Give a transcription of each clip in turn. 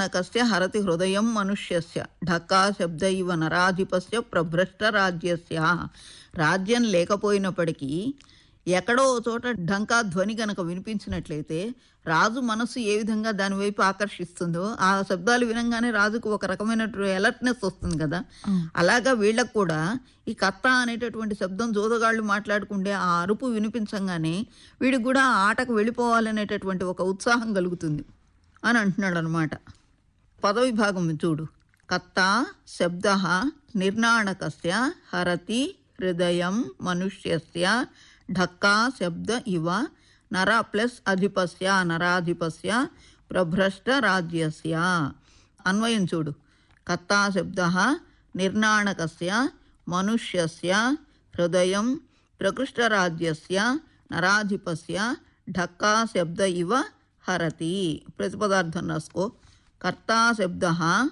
నిర్నాణకస్య హరతి హృదయం మనుష్యస్య ఢక్కా శబ్ద ఇవ నరాధిపస్య ప్రభ్రష్ట రాజ్యస్య రాజ్యం లేకపోయినప్పటికీ ఎక్కడో ఓ చోట ఢంకా ధ్వని కనుక వినిపించినట్లయితే రాజు మనస్సు ఏ విధంగా దాని వైపు ఆకర్షిస్తుందో ఆ శబ్దాలు వినంగానే రాజుకు ఒక రకమైన అలర్ట్నెస్ వస్తుంది కదా అలాగా వీళ్ళకు కూడా ఈ కత్త అనేటటువంటి శబ్దం జోదగాళ్ళు మాట్లాడుకుంటే ఆ అరుపు వినిపించంగానే వీడికి కూడా ఆ ఆటకు వెళ్ళిపోవాలనేటటువంటి ఒక ఉత్సాహం కలుగుతుంది అని అంటున్నాడు అనమాట పదవిభాగం చూడు కత్త శబ్ద నిర్నాణకస్య హరతి హృదయం మనుష్యస్య ఢక్కా శబ్ద ఇవ నర ప్లస్ అధిపస్య నరాధిపస్య ప్రభ్రష్ట రాజ్యస్య అన్వయం చూడు కత్తా శబ్ద నిర్నాణకస్య మనుష్యస్య హృదయం ప్రకృష్టరాజ్యస్య నరాధిపస్య ఢక్కా శబ్ద ఇవ హరతి ప్రతిపదార్థం రాసుకో కర్తా శబ్ద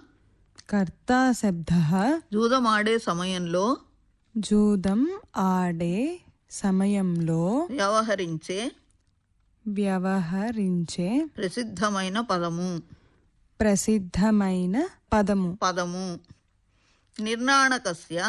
కర్తా శబ్ద జూదమాడే సమయంలో జూదం ఆడే సమయంలో వ్యవహరించే వ్యవహరించే ప్రసిద్ధమైన పదము ప్రసిద్ధమైన పదము పదము నిర్నాణకస్య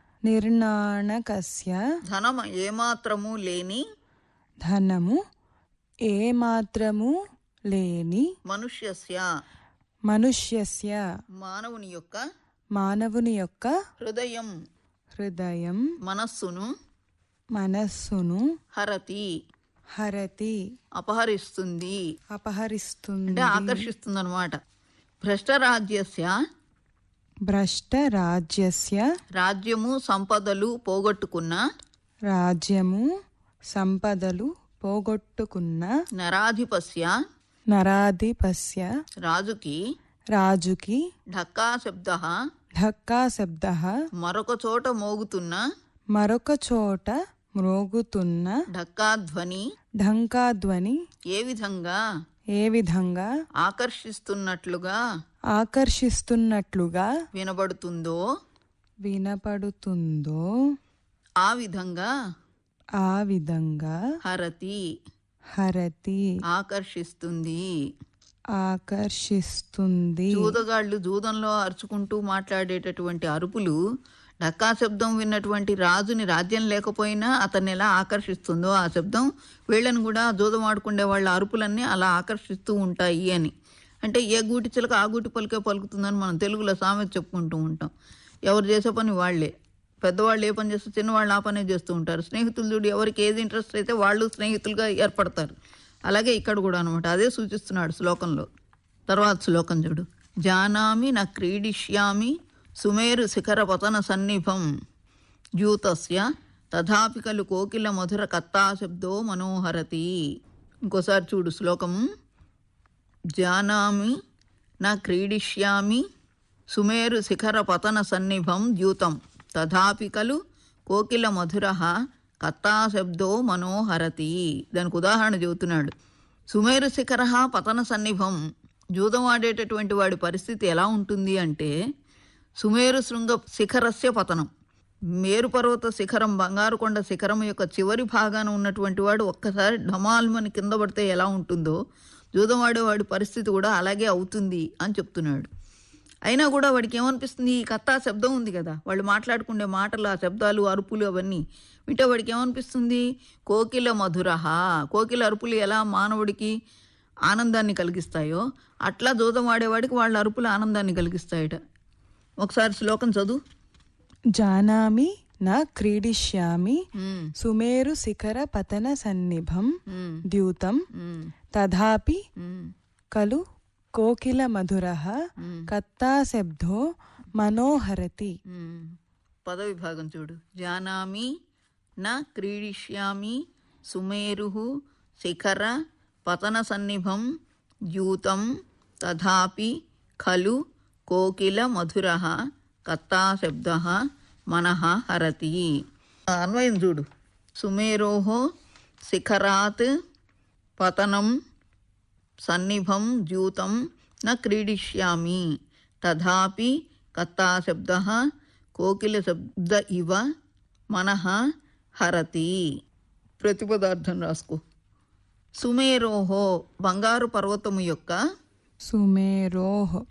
నిర్నాణకస్య ధనం ఏమాత్రము లేని ధనము ఏమాత్రము లేని మనుష్యస్య మనుష్యస్య మానవుని యొక్క మానవుని యొక్క హృదయం హృదయం మనస్సును మనస్సును హరతి హరతి అపహరిస్తుంది అపహరిస్తుంది అంటే ఆకర్షిస్తుంది అనమాట భ్రష్టరాజ్యస్య భ్రష్ట రాజ్యస్య రాజ్యము సంపదలు పోగొట్టుకున్న రాజ్యము సంపదలు పోగొట్టుకున్న నరాధిపస్య నరాధిపస్య రాజుకి రాజుకి ఢక్కా శబ్ద ఢక్కా శబ్ద మరొక చోట మోగుతున్న మరొక చోట మ్రోగుతున్న ఢక్కా ధ్వని ఢంకాధ్వని ఏ విధంగా ఏ విధంగా ఆకర్షిస్తున్నట్లుగా ఆకర్షిస్తున్నట్లుగా వినబడుతుందో వినపడుతుందో ఆ విధంగా ఆ విధంగా హరతి హరతి ఆకర్షిస్తుంది ఆకర్షిస్తుంది జూదగాళ్ళు జూదంలో అరుచుకుంటూ మాట్లాడేటటువంటి అరుపులు డక్కా శబ్దం విన్నటువంటి రాజుని రాజ్యం లేకపోయినా అతన్ని ఎలా ఆకర్షిస్తుందో ఆ శబ్దం వీళ్ళని కూడా జూదం ఆడుకునే వాళ్ళ అరుపులన్నీ అలా ఆకర్షిస్తూ ఉంటాయి అని అంటే ఏ గూటి చిలక ఆ గూటి పలికే పలుకుతుందని మనం తెలుగులో సామెత చెప్పుకుంటూ ఉంటాం ఎవరు చేసే పని వాళ్ళే పెద్దవాళ్ళు ఏ పని చేస్తే చిన్నవాళ్ళు ఆ పనే చేస్తూ ఉంటారు స్నేహితులు చూడు ఎవరికి ఏది ఇంట్రెస్ట్ అయితే వాళ్ళు స్నేహితులుగా ఏర్పడతారు అలాగే ఇక్కడ కూడా అనమాట అదే సూచిస్తున్నాడు శ్లోకంలో తర్వాత శ్లోకం చూడు జానామి నా క్రీడిష్యామి సుమేరు శిఖర పతన సన్నిభం జ్యూతస్య తథాపి కలు కోకిల మధుర కత్తా శబ్దో మనోహరతి ఇంకోసారి చూడు శ్లోకము జానామి నా క్రీడిష్యామి సుమేరు శిఖర పతన సన్నిభం ద్యూతం తథాపి కలు కోకిల మధుర కత్తా శబ్దో మనోహరతి దానికి ఉదాహరణ చెబుతున్నాడు సుమేరు శిఖర పతన సన్నిభం జూదం ఆడేటటువంటి వాడి పరిస్థితి ఎలా ఉంటుంది అంటే సుమేరు శృంగ శిఖరస్య పతనం మేరు పర్వత శిఖరం బంగారు కొండ శిఖరం యొక్క చివరి భాగాన ఉన్నటువంటి వాడు ఒక్కసారి ఢమాల్మని కింద పడితే ఎలా ఉంటుందో జూదం ఆడేవాడి పరిస్థితి కూడా అలాగే అవుతుంది అని చెప్తున్నాడు అయినా కూడా వాడికి ఏమనిపిస్తుంది ఈ కత్తా శబ్దం ఉంది కదా వాళ్ళు మాట్లాడుకునే మాటలు ఆ శబ్దాలు అరుపులు అవన్నీ వింటే వాడికి ఏమనిపిస్తుంది కోకిల మధురహ కోకిల అరుపులు ఎలా మానవుడికి ఆనందాన్ని కలిగిస్తాయో అట్లా జూదం ఆడేవాడికి వాళ్ళ అరుపులు ఆనందాన్ని కలిగిస్తాయట ఒకసారి శ్లోకం చదువు జానామి నా క్రీడిష్యామి ఉమ్, సుమేరు శిఖర పతన సన్నిభం ఉమ్, ద్యూతం ఉమ్, తథాపి ఉమ్, కలు కోకిల మధుర ఉమ్. కత్తా శబ్దో మనోహరతి మ్మ్. పదవిభాగం చూడు జానామి న క్రీడిష్యామి సుమేరు శిఖర పతన సన్నిభం యూతం తథాపి ఖలు కోకిల మధుర కత్తా శబ్ద మనః హరతి అన్వయం చూడు సుమేరో శిఖరాత్ పతనం సన్నిభం ద్యూతం న క్రీడిష్యామి తథాపి కత్తాశబ్ద కోకిల శబ్ద ఇవ మనః హరతి ప్రతిపదార్థం రాసుకో సుమేరోహో బంగారు పర్వతము యొక్క సుమేరోహ్